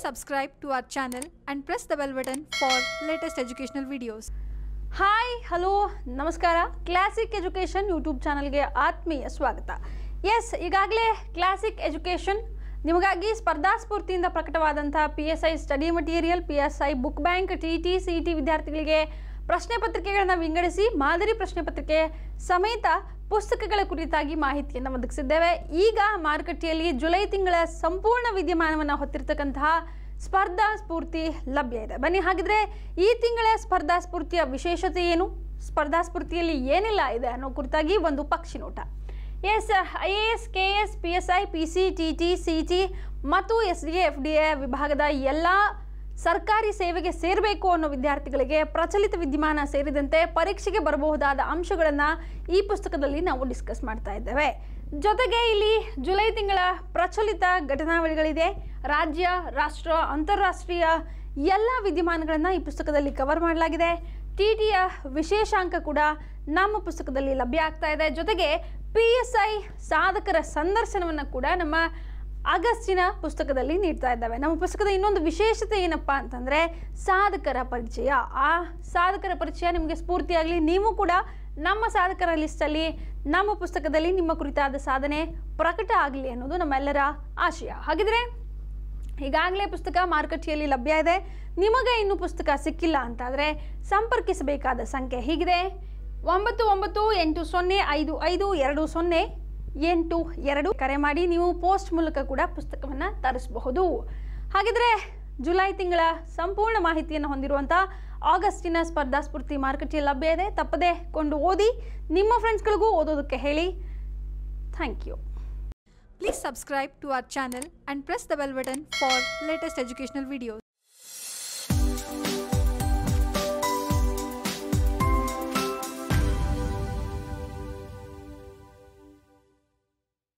subscribe to our channel and press the bell button for latest educational videos. Hi hello ನಮಸ್ಕಾರ classic education YouTube ಚಾನಲ್ಗೆ ಆತ್ಮೀಯ ಸ್ವಾಗತ yes ಈಗಾಗಲೇ classic education ನಿಮಗಾಗಿ ಸ್ಪರ್ಧಾ ಸ್ಫೂರ್ತಿಯಿಂದ ಪ್ರಕಟವಾದಂಥ P S I study material P S I book bank T T C T ವಿದ್ಯಾರ್ಥಿಗಳಿಗೆ ಪ್ರಶ್ನೆ ಪತ್ರಿಕೆಗಳನ್ನು ವಿಂಗಡಿಸಿ ಮಾದರಿ ಪ್ರಶ್ನೆ ಪತ್ರಿಕೆ ಸಮೇತ ಪುಸ್ತಕಗಳ ಕುರಿತಾಗಿ ಮಾಹಿತಿಯನ್ನು ಒದಗಿಸಿದ್ದೇವೆ ಈಗ ಮಾರುಕಟ್ಟೆಯಲ್ಲಿ ಜುಲೈ ತಿಂಗಳ ಸಂಪೂರ್ಣ ವಿದ್ಯಮಾನವನ್ನು ಹೊತ್ತಿರತಕ್ಕಂತಹ ಸ್ಪರ್ಧಾ ಸ್ಫೂರ್ತಿ ಲಭ್ಯ ಇದೆ ಬನ್ನಿ ಹಾಗಿದ್ರೆ ಈ ತಿಂಗಳ ಸ್ಪರ್ಧಾ ಸ್ಫೂರ್ತಿಯ ವಿಶೇಷತೆ ಏನು ಸ್ಪರ್ಧಾ ಸ್ಫೂರ್ತಿಯಲ್ಲಿ ಏನೆಲ್ಲ ಇದೆ ಅನ್ನೋ ಕುರಿತಾಗಿ ಒಂದು ಪಕ್ಷಿ ನೋಟ S I A S K S P S I P C T T C T ಮತ್ತು S D F D A ವಿಭಾಗದ ಎಲ್ಲ ಸರ್ಕಾರಿ ಸೇವೆಗೆ ಸೇರಬೇಕು ಅನ್ನೋ ವಿದ್ಯಾರ್ಥಿಗಳಿಗೆ ಪ್ರಚಲಿತ ವಿದ್ಯಮಾನ ಸೇರಿದಂತೆ ಪರೀಕ್ಷೆಗೆ ಬರಬಹುದಾದ ಅಂಶಗಳನ್ನು ಈ ಪುಸ್ತಕದಲ್ಲಿ ನಾವು ಡಿಸ್ಕಸ್ ಮಾಡ್ತಾ ಇದ್ದೇವೆ ಜೊತೆಗೆ ಇಲ್ಲಿ ಜುಲೈ ತಿಂಗಳ ಪ್ರಚಲಿತ ಘಟನಾವಳಿಗಳಿದೆ ರಾಜ್ಯ ರಾಷ್ಟ್ರ ಅಂತಾರಾಷ್ಟ್ರೀಯ ಎಲ್ಲ ವಿದ್ಯಮಾನಗಳನ್ನು ಈ ಪುಸ್ತಕದಲ್ಲಿ ಕವರ್ ಮಾಡಲಾಗಿದೆ ಟಿ ಟಿಯ ವಿಶೇಷಾಂಕ ಕೂಡ ನಮ್ಮ ಪುಸ್ತಕದಲ್ಲಿ ಲಭ್ಯ ಆಗ್ತಾ ಇದೆ ಜೊತೆಗೆ ಪಿ ಎಸ್ ಐ ಸಾಧಕರ ಸಂದರ್ಶನವನ್ನು ಕೂಡ ನಮ್ಮ ಆಗಸ್ಟಿನ ಪುಸ್ತಕದಲ್ಲಿ ನೀಡ್ತಾ ಇದ್ದಾವೆ ನಮ್ಮ ಪುಸ್ತಕದ ಇನ್ನೊಂದು ವಿಶೇಷತೆ ಏನಪ್ಪ ಅಂತಂದರೆ ಸಾಧಕರ ಪರಿಚಯ ಆ ಸಾಧಕರ ಪರಿಚಯ ನಿಮಗೆ ಸ್ಫೂರ್ತಿಯಾಗಲಿ ನೀವು ಕೂಡ ನಮ್ಮ ಸಾಧಕರ ಲಿಸ್ಟಲ್ಲಿ ನಮ್ಮ ಪುಸ್ತಕದಲ್ಲಿ ನಿಮ್ಮ ಕುರಿತಾದ ಸಾಧನೆ ಪ್ರಕಟ ಆಗಲಿ ಅನ್ನೋದು ನಮ್ಮೆಲ್ಲರ ಆಶಯ ಹಾಗಿದ್ರೆ ಈಗಾಗಲೇ ಪುಸ್ತಕ ಮಾರುಕಟ್ಟೆಯಲ್ಲಿ ಲಭ್ಯ ಇದೆ ನಿಮಗೆ ಇನ್ನೂ ಪುಸ್ತಕ ಸಿಕ್ಕಿಲ್ಲ ಅಂತಾದರೆ ಸಂಪರ್ಕಿಸಬೇಕಾದ ಸಂಖ್ಯೆ ಹೀಗಿದೆ ಒಂಬತ್ತು ಒಂಬತ್ತು ಎಂಟು ಸೊನ್ನೆ ಐದು ಐದು ಎರಡು ಸೊನ್ನೆ ಎಂಟು ಎರಡು ಕರೆ ಮಾಡಿ ನೀವು ಪೋಸ್ಟ್ ಮೂಲಕ ಕೂಡ ಪುಸ್ತಕವನ್ನು ತರಿಸಬಹುದು ಹಾಗಿದ್ರೆ ಜುಲೈ ತಿಂಗಳ ಸಂಪೂರ್ಣ ಮಾಹಿತಿಯನ್ನು ಹೊಂದಿರುವಂಥ ಆಗಸ್ಟಿನ ಸ್ಪರ್ಧಾ ಸ್ಫೂರ್ತಿ ಮಾರುಕಟ್ಟೆಯಲ್ಲಿ ಲಭ್ಯ ಇದೆ ತಪ್ಪದೆ ಕೊಂಡು ಓದಿ ನಿಮ್ಮ ಫ್ರೆಂಡ್ಸ್ಗಳಿಗೂ ಓದೋದಕ್ಕೆ ಹೇಳಿ thank you Please subscribe to our channel and press the bell button for latest educational videos.